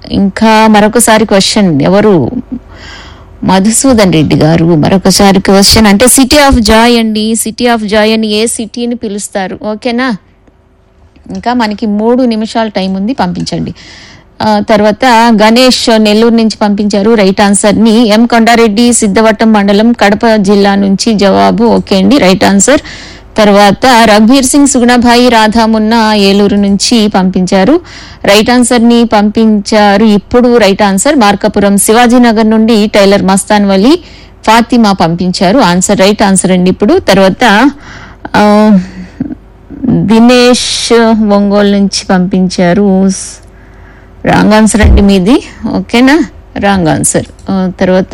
ఇంకా మరొకసారి క్వశ్చన్ ఎవరు మధుసూదన్ రెడ్డి గారు మరొకసారి క్వశ్చన్ అంటే సిటీ ఆఫ్ జాయ్ అండి సిటీ ఆఫ్ జాయ్ అని ఏ సిటీని పిలుస్తారు ఓకేనా ఇంకా మనకి మూడు నిమిషాల టైం ఉంది పంపించండి ఆ, తర్వాత గణేష్ నెల్లూరు నుంచి పంపించారు రైట్ ఆన్సర్ ని ఎం కొండారెడ్డి సిద్ధవట్టం మండలం కడప జిల్లా నుంచి జవాబు ఓకే అండి రైట్ ఆన్సర్ తర్వాత రఘువీర్ సింగ్ సుగుణభాయి రాధామున్న ఏలూరు నుంచి పంపించారు రైట్ ఆన్సర్ ని పంపించారు ఇప్పుడు రైట్ ఆన్సర్ మార్కాపురం శివాజీనగర్ నుండి టైలర్ మస్తాన్ వలి ఫాతిమా పంపించారు ఆన్సర్ రైట్ ఆన్సర్ అండి ఇప్పుడు తర్వాత ఆ, దినేష్ ఒంగోలు నుంచి పంపించారు రాంగ్ ఆన్సర్ అండి మీది ఓకేనా రాంగ్ ఆన్సర్ ఆ, తర్వాత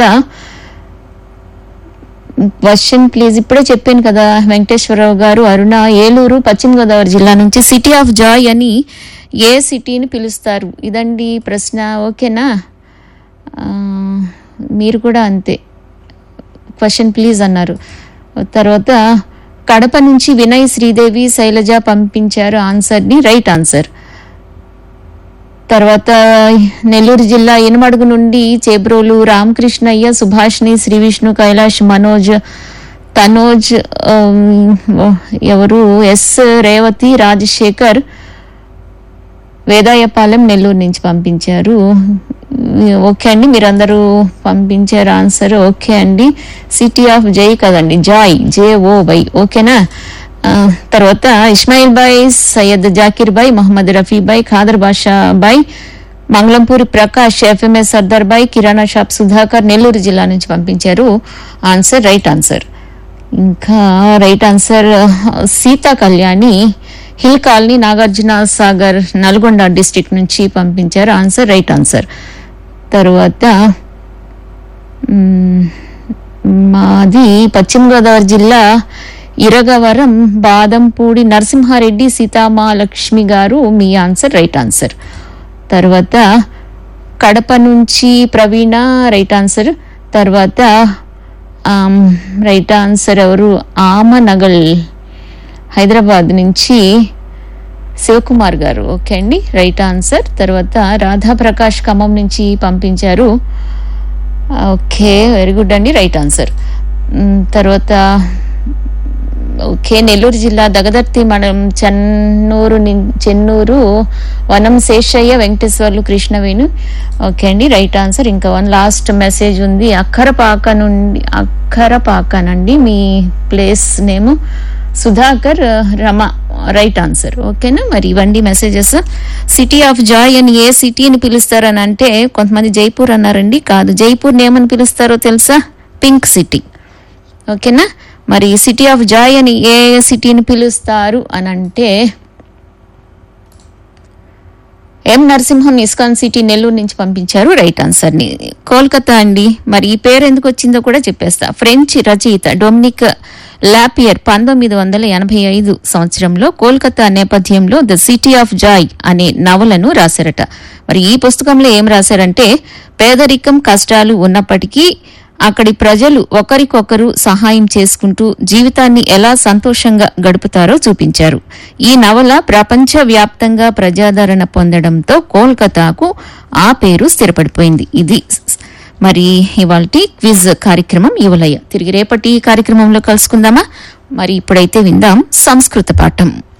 క్వశ్చన్ ప్లీజ్ ఇప్పుడే చెప్పాను కదా వెంకటేశ్వరరావు గారు అరుణ ఏలూరు పశ్చిమ గోదావరి జిల్లా నుంచి సిటీ ఆఫ్ జాయ్ అని ఏ సిటీని పిలుస్తారు ఇదండి ప్రశ్న ఓకేనా ఆ, మీరు కూడా అంతే క్వశ్చన్ ప్లీజ్ అన్నారు తర్వాత కడప నుంచి వినయ్ శ్రీదేవి శైలజ పంపించారు ఆన్సర్ని రైట్ ఆన్సర్ తర్వాత నెల్లూరు జిల్లా ఇనుమడుగు నుండి చేబ్రోలు రామకృష్ణయ్య సుభాష్ని శ్రీ విష్ణు కైలాష్ మనోజ్ తనోజ్ ఆమ్, ఎవరు ఎస్ రేవతి రాజశేఖర్ వేదాయపాలెం నెల్లూరు నుంచి పంపించారు ఓకే అండి మీరందరూ పంపించారు ఆన్సర్ ఓకే అండి సిటీ ఆఫ్ జై కదండి జాయ్ జే ఓ వై ఓకేనా ఆ, తర్వాత ఇస్మాయిల్ బాయ్ సయ్యద్ జాకిర్ బాయ్ మొహమ్మద్ రఫీ బాయ్ ఖాదర్ బాషా బాయ్ మంగళంపూరి ప్రకాష్ ఎఫ్ఎంఎస్ సర్దార్ బాయ్ కిరాణా షాప్ సుధాకర్ నెల్లూరు జిల్లా నుంచి పంపించారు ఆన్సర్ రైట్ ఆన్సర్ ఇంకా right answer Seetha Kalyani hill colony Nagarjuna Sagar Nalgonda district నుంచి పంపించారు ఆన్సర్ రైట్ ఆన్సర్ తర్వాత మ్, మాది పశ్చిమ గోదావరి జిల్లా ఇరగవరం బాదంపూడి నరసింహారెడ్డి సీతామాలక్ష్మి గారు మీ ఆన్సర్ రైట్ ఆన్సర్ తర్వాత కడప నుంచి ప్రవీణ రైట్ ఆన్సర్ తర్వాత ఆమ్, రైట్ ఆన్సర్ ఎవరు ఆమనగల్ హైదరాబాద్ నుంచి శివకుమార్ గారు ఓకే అండి రైట్ ఆన్సర్ తర్వాత రాధా ప్రకాష్ ఖమ్మం నుంచి పంపించారు ఓకే వెరీ గుడ్ అండి రైట్ ఆన్సర్ మ్, తర్వాత ఓకే నెల్లూరు జిల్లా దగదర్తి మండలం చెన్నూరు నిన్- చెన్నూరు వనం శేషయ్య వెంకటేశ్వర్లు కృష్ణవేణు ఓకే అండి రైట్ ఆన్సర్ ఇంకా వన్ లాస్ట్ మెసేజ్ ఉంది అక్కరపాక నుండి అక్కరపాకనండి మీ place name Sudhakar Rama right answer ఓకేనా మరి ఇవ్వండి మెసేజెస్ సిటీ ఆఫ్ జాయ్ అని ఏ సిటీని పిలుస్తారని అంటే కొంతమంది జైపూర్ అన్నారండి కాదు జైపూర్ ఏమని పిలుస్తారో తెలుసా పింక్ సిటీ ఓకేనా మరి సిటీ ఆఫ్ జాయ్ అని ఏ సిటీని పిలుస్తారు అని అంటే M Narasimham ISKCON city Nellore నుంచి పంపించారు రైట్ ఆన్సర్ ని కోల్కతా అండి మరి ఈ పేరు ఎందుకు వచ్చిందో కూడా చెప్పేస్తా ఫ్రెంచ్ రచయిత డొమినిక్ లాపియర్ పంతొమ్మిది వందల ఎనభై ఐదు సంవత్సరంలో కోల్కతా నేపథ్యంలో ద సిటీ ఆఫ్ జాయ్ అనే నవలను రాశారట మరి ఈ పుస్తకంలో ఏం రాశారంటే పేదరికం కష్టాలు ఉన్నప్పటికీ అక్కడి ప్రజలు ఒకరికొకరు సహాయం చేసుకుంటూ జీవితాన్ని ఎలా సంతోషంగా గడుపుతారో చూపించారు ఈ నవల ప్రపంచ వ్యాప్తంగా ప్రజాదరణ పొందడంతో కోల్కతాకు ఆ పేరు స్థిరపడిపోయింది ఇది స్- మరి ఇవాళ క్విజ్ కార్యక్రమం ఇవలయ్య తిరిగి రేపటి కార్యక్రమంలో కలుసుకుందామా మరి ఇప్పుడైతే విందాం సంస్కృత పాఠం